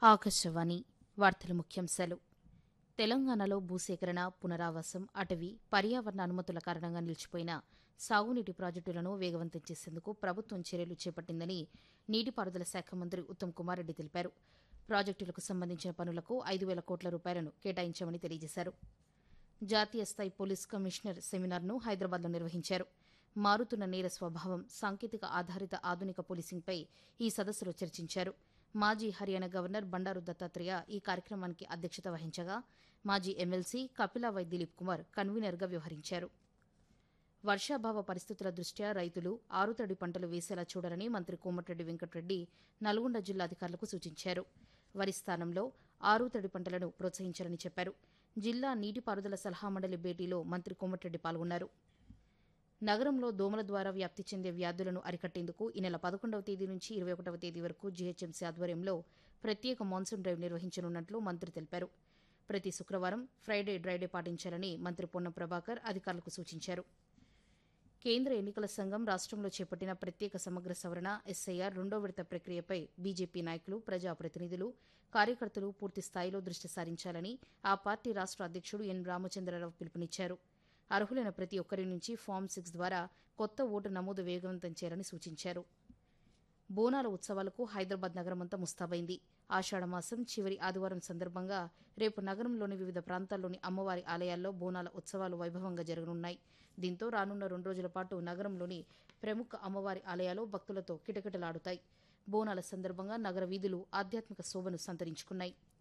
ఆకాశవాణి వార్తల ముఖ్యాంశాలు తెలంగాణలో భూసేకరణ పునరావాసం అటవీ పర్యావరణ అనుమతుల కారణంగా నిలిచిపోయిన సాగునీటి ప్రాజెక్టులను వేగవంతం చేసేందుకు ప్రభుత్వం చర్యలు చేపట్టిందని నీటిపారుదల శాఖ మంత్రి ఉత్తమ్ కుమార్ రెడ్డి తెలిపారు ప్రాజెక్టులకు సంబంధించిన పనులకు ఐదు వేల కోట్ల రూపాయలను కేటాయించామని తెలియజేశారు జాతీయ స్థాయి పోలీస్ కమిషనర్ సెమినార్ను హైదరాబాద్లో నిర్వహించారు మారుతున్న నేర స్వభావం సాంకేతిక ఆధారిత ఆధునిక పోలీసింగ్పై ఈ సదస్సులో చర్చించారు మాజీ హర్యానా గవర్నర్ బండారు దత్తాత్రేయ ఈ కార్యక్రమానికి అధ్యక్షత వహించగా మాజీ ఎమ్మెల్సీ కపిలావై దిలీప్ కుమార్ కన్వీనర్గా వ్యవహరించారు వర్షాభావ పరిస్థితుల దృష్ట్యా రైతులు ఆరుతడి పంటలు వేసేలా చూడాలని మంత్రి కోమటిరెడ్డి వెంకటరెడ్డి నల్గొండ జిల్లా అధికారులకు సూచించారు వరి స్థానంలో ఆరుతడి పంటలను ప్రోత్సహించాలని చెప్పారు జిల్లా నీటిపారుదల సలహా మండలి భేటీలో మంత్రి కోమటిరెడ్డి పాల్గొన్నారు నగరంలో దోమల ద్వారా వ్యాప్తి చెందే వ్యాధులను అరికట్టేందుకు ఈ నెల పదకొండవ తేదీ నుంచి ఇరవై ఒకటవ తేదీ వరకు జీహెచ్ఎంసీ ఆధ్వర్యంలో ప్రత్యేక మాన్సూన్ డ్రైవ్ నిర్వహించనున్నట్లు మంత్రి తెలిపారు ప్రతి శుక్రవారం ఫ్రైడే డ్రైడే పాటించాలని మంత్రి పొన్నం ప్రభాకర్ అధికారులకు సూచించారు కేంద్ర ఎన్నికల సంఘం రాష్ట్రంలో చేపట్టిన ప్రత్యేక సమగ్ర సవరణ ఎస్ఐఆర్ రెండో విడత ప్రక్రియపై బీజేపీ నాయకులు ప్రజాప్రతినిధులు కార్యకర్తలు పూర్తి స్థాయిలో దృష్టి సారించాలని ఆ పార్టీ రాష్ట్ర అధ్యక్షుడు ఎన్ రామచంద్రరావు పిలుపునిచ్చారు అర్హులైన ప్రతి ఒక్కరి నుంచి ఫామ్ సిక్స్ ద్వారా కొత్త ఓటు నమోదు వేగవంతం చేయాలని సూచించారు బోనాల ఉత్సవాలకు హైదరాబాద్ నగరమంతా ముస్తాబైంది ఆషాఢమాసం చివరి ఆదివారం సందర్భంగా రేపు నగరంలోని వివిధ ప్రాంతాల్లోని అమ్మవారి ఆలయాల్లో బోనాల ఉత్సవాలు వైభవంగా జరగనున్నాయి దీంతో రానున్న రెండు రోజుల పాటు నగరంలోని ప్రముఖ అమ్మవారి ఆలయాలు భక్తులతో కిటకిటలాడుతాయి బోనాల సందర్భంగా నగర వీధులు ఆధ్యాత్మిక శోభను సంతరించుకున్నాయి